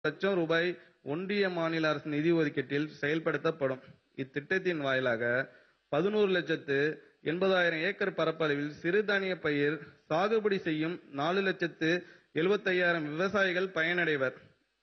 லட்சம் ரூபாய் ஒன்றிய மாநில அரசு நிதி ஒதுக்கீட்டில் செயல்படுத்தப்படும் இத்திட்டத்தின் வாயிலாக பதினோரு லட்சத்து எண்பதாயிரம் ஏக்கர் பரப்பளவில் சிறுதானிய பயிர் சாகுபடி செய்யும் நாலு லட்சத்து எழுபத்தையாயிரம் விவசாயிகள் பயனடைவர்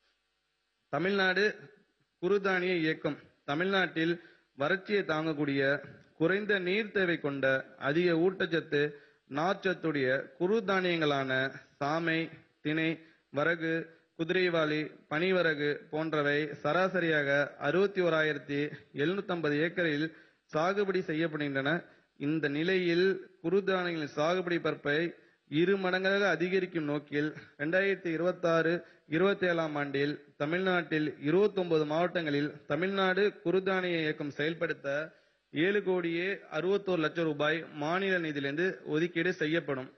தமிழ்நாடு குறுதானிய இயக்கம் தமிழ்நாட்டில் வறட்சியை தாங்கக்கூடிய குறைந்த நீர் தேவை கொண்ட அதிக ஊட்டச்சத்து நார்ச்சத்துடைய குறுதானியங்களான சாமை திணை வரகு குதிரைவாளி பனிவரகு போன்றவை சராசரியாக அறுபத்தி ஓராயிரத்தி எழுநூத்தி ஏக்கரில் சாகுபடி செய்யப்படுகின்றன இந்த நிலையில் குறுதானியங்களின் சாகுபடி பரப்பை இரு மடங்காக அதிகரிக்கும் நோக்கில் இரண்டாயிரத்தி இருபத்தி ஆறு இருபத்தி ஏழாம் ஆண்டில் தமிழ்நாட்டில் 29 மாவட்டங்களில் தமிழ்நாடு குறுதானிய இயக்கம் செயல்படுத்த ஏழு கோடியே அறுபத்தோரு லட்சம் ரூபாய் மாநில நிதியிலிருந்து ஒதுக்கீடு செய்யப்படும்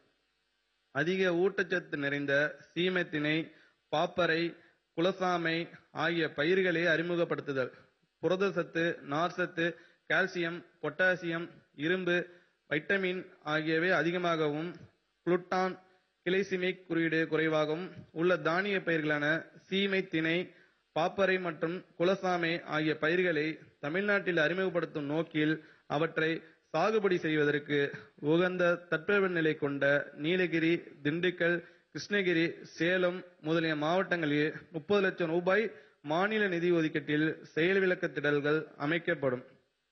அதிக ஊட்டச்சத்து நிறைந்த சீமைத்திணை பாப்பரை குலசாமை ஆகிய பயிர்களை அறிமுகப்படுத்துதல் புரதசத்து நார்சத்து கால்சியம் பொட்டாசியம் இரும்பு வைட்டமின் ஆகியவை அதிகமாகவும் குளுட்டான் கிளைசிமிக் குறியீடு குறைவாகவும் உள்ள தானிய பயிர்களான சீமை திணை பாப்பரை மற்றும் குலசாமை ஆகிய பயிர்களை தமிழ்நாட்டில் அறிமுகப்படுத்தும் நோக்கில் அவற்றை சாகுபடி செய்வதற்கு உகந்த தட்பவெப்பநிலை கொண்ட நீலகிரி திண்டுக்கல் கிருஷ்ணகிரி சேலம் முதலிய மாவட்டங்களில் முப்பது லட்சம் ரூபாய் மாநில நிதி ஒதுக்கீட்டில் செயல் விளக்க திடல்கள் அமைக்கப்படும்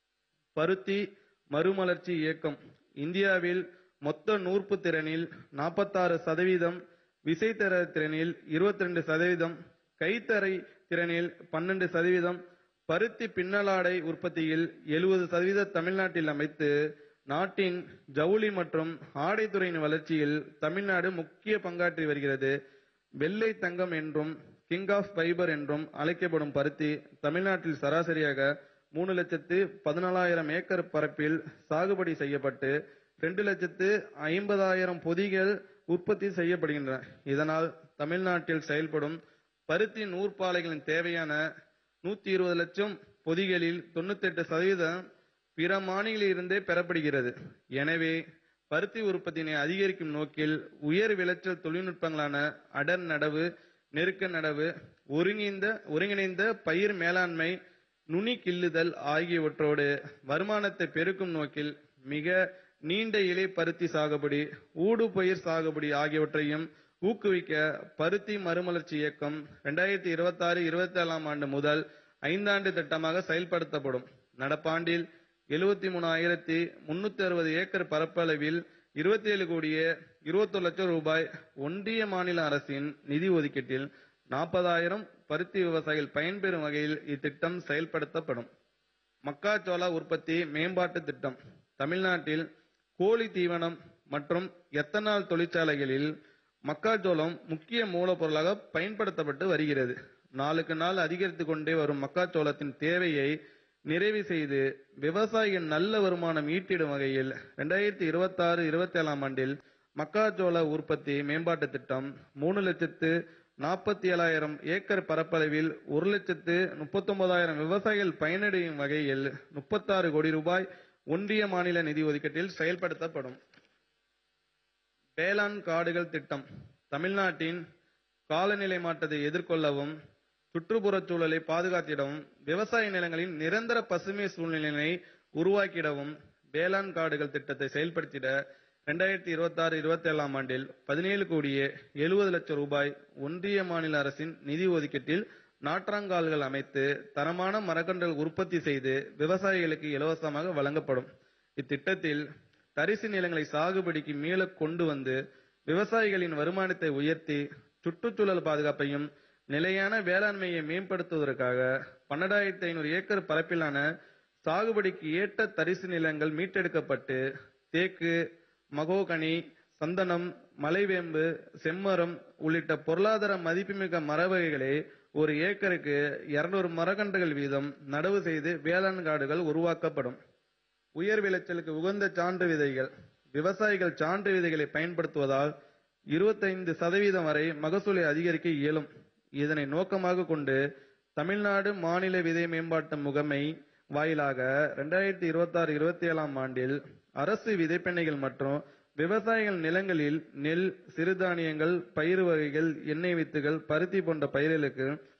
பருத்தி மறுமலர்ச்சி இயக்கம் இந்தியாவில் மொத்த நூற்பு திறனில் 46% சதவீதம் விசைத்தர திறனில் 22% சதவீதம் கைத்தறை திறனில் 12% சதவீதம் பருத்தி பின்னலாடை உற்பத்தியில் 70% சதவீத தமிழ்நாட்டில் அமைத்து நாட்டின் ஜவுளி மற்றும் ஆடைத்துறையின் வளர்ச்சியில் தமிழ்நாடு முக்கிய பங்காற்றி வருகிறது வெள்ளை தங்கம் என்றும் கிங் ஆஃப் ஃபைபர் என்றும் அழைக்கப்படும் பருத்தி தமிழ்நாட்டில் சராசரியாக மூணு லட்சத்து பதினாலாயிரம் ஏக்கர் பரப்பில் சாகுபடி செய்யப்பட்டு ரெண்டு லட்சத்து ஐம்பதாயிரம் பொதிகள் உற்பத்தி செய்யப்படுகின்றன இதனால் தமிழ்நாட்டில் செயல்படும் பருத்தி நூற்பாலைகளின் தேவையான நூத்தி இருபது லட்சம் பொதிகளில் தொண்ணூத்தெட்டு சதவீதம் பிற மாநிலிருந்தே பெறப்படுகிறது எனவே பருத்தி உற்பத்தியினை அதிகரிக்கும் நோக்கில் உயர் விளைச்சல் தொழில்நுட்பங்களான அடர் நடவு நெருக்க நடவு ஒருங்கிணைந்த ஒருங்கிணைந்த பயிர் மேலாண்மை நுனி கிள்ளுதல் ஆகியவற்றோடு வருமானத்தை பெருக்கும் நோக்கில் மிக நீண்ட இலை பருத்தி சாகுபடி ஊடு பயிர் சாகுபடி ஆகியவற்றையும் ஊக்குவிக்க பருத்தி மறுமலர்ச்சி இயக்கம் ரெண்டாயிரத்தி இருபத்தி ஆறு இருபத்தி ஏழாம் ஆண்டு முதல் ஐந்தாண்டு திட்டமாக செயல்படுத்தப்படும் நடப்பாண்டில் எழுபத்தி மூணாயிரத்தி முன்னூத்தி அறுபது ஏக்கர் பரப்பளவில் இருபத்தி ஏழு கோடியே இருபத்தொரு லட்சம் ரூபாய் ஒன்றிய மாநில அரசின் நிதி ஒதுக்கீட்டில் நாற்பதாயிரம் பருத்தி விவசாயிகள் பயன்பெறும் வகையில் இத்திட்டம் செயல்படுத்தப்படும் மக்காச்சோள உற்பத்தி மேம்பாட்டு திட்டம் தமிழ்நாட்டில் கோழி தீவனம் மற்றும் எத்தனால் தொழிற்சாலைகளில் மக்காச்சோளம் முக்கிய மூலப்பொருளாக பயன்படுத்தப்பட்டு வருகிறது நாளுக்கு நாள் அதிகரித்து கொண்டே வரும் மக்காச்சோளத்தின் தேவையை நிறைவு செய்து விவசாயிகள் நல்ல வருமானம் ஈட்டிடும் வகையில் ரெண்டாயிரத்தி இருபத்தி ஆறு இருபத்தி ஏழாம் ஆண்டில் மக்காச்சோள உற்பத்தி மேம்பாட்டு திட்டம் மூணு லட்சத்து நாற்பத்தி ஏழாயிரம் ஏக்கர் பரப்பளவில் ஒரு லட்சத்து முப்பத்தொன்பதாயிரம் விவசாயிகள் பயனடையும் வகையில் முப்பத்தாறு கோடி ரூபாய் ஒன்றிய மாநில நிதி ஒதுக்கீட்டில் செயல்படுத்தப்படும் வேளாண் காடுகள் திட்டம் தமிழ்நாட்டின் காலநிலை மாற்றத்தை எதிர்கொள்ளவும் சுற்றுப்புறச் சூழலை பாதுகாத்திடவும் விவசாய நிலங்களின் நிரந்தர பசுமை சூழ்நிலையை உருவாக்கிடவும் வேளாண் காடுகள் திட்டத்தை செயல்படுத்திட ரெண்டாயிரத்தி இருபத்தி ஆறு இருபத்தி ஏழாம் ஆண்டில் பதினேழு கோடியே எழுபது லட்சம் ரூபாய் ஒன்றிய மாநில அரசின் நிதி ஒதுக்கீட்டில் நாற்றாங்கால்கள் அமைத்து தரமான மரக்கன்றுகள் உற்பத்தி செய்து விவசாயிகளுக்கு இலவசமாக வழங்கப்படும் இத்திட்டத்தில் தரிசு நிலங்களை சாகுபடிக்கு மீள கொண்டு வந்து விவசாயிகளின் வருமானத்தை உயர்த்தி சுற்றுச்சூழல் பாதுகாப்பையும் நிலையான வேளாண்மையை மேம்படுத்துவதற்காக பன்னெண்டாயிரத்தி ஐநூறு ஏக்கர் பரப்பிலான சாகுபடிக்கு ஏற்ற தரிசு நிலங்கள் மீட்டெடுக்கப்பட்டு தேக்கு மகோகனி சந்தனம் மலைவேம்பு செம்மரம் உள்ளிட்ட பொருளாதார மதிப்புமிக்க மர வகைகளை ஒரு ஏக்கருக்கு இருநூறு மரக்கன்றுகள் வீதம் நடவு செய்து வேளாண் காடுகள் உருவாக்கப்படும் உயர் விளைச்சலுக்கு உகந்த சான்று விதைகள் விவசாயிகள் சான்று விதைகளை பயன்படுத்துவதால் இருபத்தைந்து சதவீதம் வரை மகசூலை அதிகரிக்க இயலும் இதனை நோக்கமாக கொண்டு தமிழ்நாடு மாநில விதை மேம்பாட்டு முகமை வாயிலாக ரெண்டாயிரத்தி இருபத்தி ஆறு இருபத்தி ஏழாம் ஆண்டில் அரசு விதைப்பெண்ணைகள் மற்றும் விவசாயிகள் நிலங்களில் நெல் சிறுதானியங்கள் பயிர் வகைகள் எண்ணெய் வித்துகள் பருத்தி போன்ற பயிர்களுக்கு